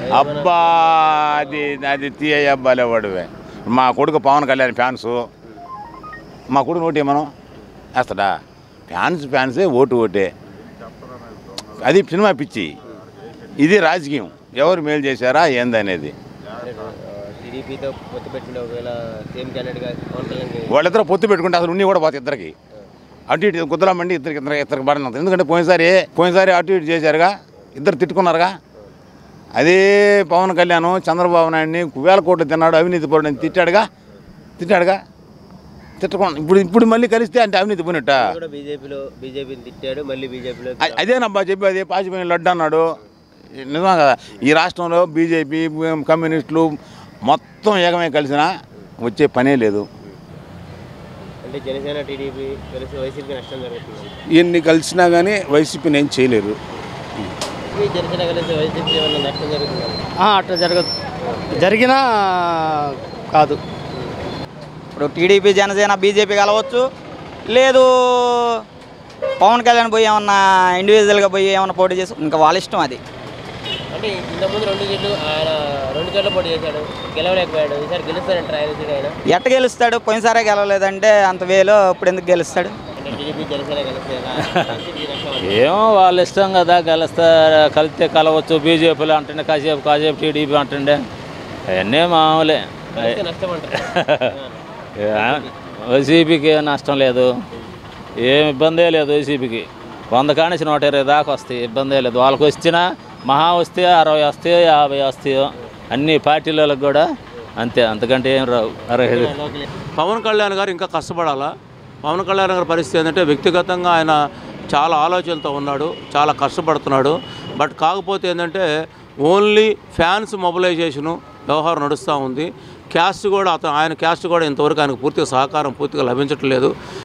అబ్బా అది అది తీయ అబ్బాలే వాడువే మా కొడుకు పవన్ కళ్యాణ్ ఫ్యాన్స్ మా కొడుకు ఓటే మనం వేస్తాడా ఫ్యాన్స్ ఫ్యాన్సే ఓటు ఓటే అది సినిమా పిచ్చి ఇది రాజకీయం ఎవరు మేలు చేశారా ఏందనేది టీడీపీతో పొత్తు పెట్టుకుంటే ఒకవేళ సేమ్ క్యాండిడేట్గా పవన్ కళ్యాణ్ వాళ్ళిద్దరూ పొత్తు పెట్టుకుంటే అసలు ఉన్ని కూడా పోతాయి ఇద్దరికి అటు ఇటు కుదరమండి ఇద్దరికి ఇద్దరికి ఇద్దరికి పడినంత ఎందుకంటే పోయినసారి పోయినసారి అటు ఇటు చేశారుగా ఇద్దరు తిట్టుకున్నారుగా అదే పవన్ కళ్యాణ్ చంద్రబాబు నాయుడిని వేల కోట్లు తిన్నాడు అవినీతి పరుడని తిట్టాడుగా తిట్టాడుగా తిట్టకుండా ఇప్పుడు ఇప్పుడు మళ్ళీ కలిస్తే అంటే అవినీతి పోయినట్ట కూడా బీజేపీలో బీజేపీని తిట్టాడు మళ్ళీ బీజేపీలో అ- అదేనబ్బా చెప్పి అది పాచిపోయిన లడ్డు అన్నాడు నిజమా కదా ఈ రాష్ట్రంలో బీజేపీ కమ్యూనిస్టులు మొత్తం ఏకమే కలిసిన వచ్చే పనే లేదు అంటే జనసేన టీడీపీ కలిసి వైసీపీ నష్టం జరుగుతుంది ఇన్ని కలిసినా కానీ వైసీపీని ఏం చేయలేరు ఈ జనసేన కలిసి వైసీపీ ఏమైనా నష్టం జరుగుతుంది అట్లా జరగదు జరిగినా కాదు ఇప్పుడు టీడీపీ జనసేన బీజేపీ కలవచ్చు లేదు పవన్ కళ్యాణ్ పోయి ఏమన్నా ఇండివిజువల్గా పోయి ఏమన్నా పోటీ చేసి ఇంకా వాళ్ళ ఇష్టం అది అంటే ఇంతకుముందు రెండు సీట్లు ఆయన రెండు చోట్ల పోటీ చేశాడు గెలవలేకపోయాడు ఈసారి గెలుస్తారంటారు ఆయన సీట్ ఆయన ఎట్ట గెలుస్తాడు పోయినసారే గెలవలేదంటే అంత వేలో ఇప్పుడు ఎందుకు గెలుస్తాడు అంటే టీడీపీ జనసేన కలిస్తే వైసీపీకి నష్టం అంటే ఏమో వాళ్ళ ఇష్టం కదా కలిస్తే కలిస్తే కలవచ్చు బీజేపీలో అంటుండే కాసేపు కాసేపు టీడీపీ అంటుండే అవన్నీ మామూలే కలిస్తే నష్టం అంటారు వైసీపీకి ఏం నష్టం లేదు ఏం ఇబ్బందే లేదు వైసీపీకి వంద కానించి నూట ఇరవై దాకా వస్తాయి ఇబ్బందే లేదు వాళ్ళకి వచ్చినా మహా వస్తే అరవై వస్తాయో యాభై వస్తాయో అన్ని పార్టీలకు కూడా అంతే అంతకంటే ఏం రావు అరవై ఐదు పవన్ కళ్యాణ్ గారు ఇంకా కష్టపడాలా పవన్ కళ్యాణ్ గారి పరిస్థితి ఏంటంటే వ్యక్తిగతంగా ఆయన చాలా ఆలోచనతో ఉన్నాడు చాలా కష్టపడుతున్నాడు బట్ కాకపోతే ఏంటంటే ఓన్లీ ఫ్యాన్స్ మొబిలైజేషను వ్యవహారం నడుస్తూ ఉంది క్యాస్ట్ కూడా అతను ఆయన క్యాస్ట్ కూడా ఇంతవరకు ఆయనకు పూర్తిగా సహకారం పూర్తిగా లభించట్లేదు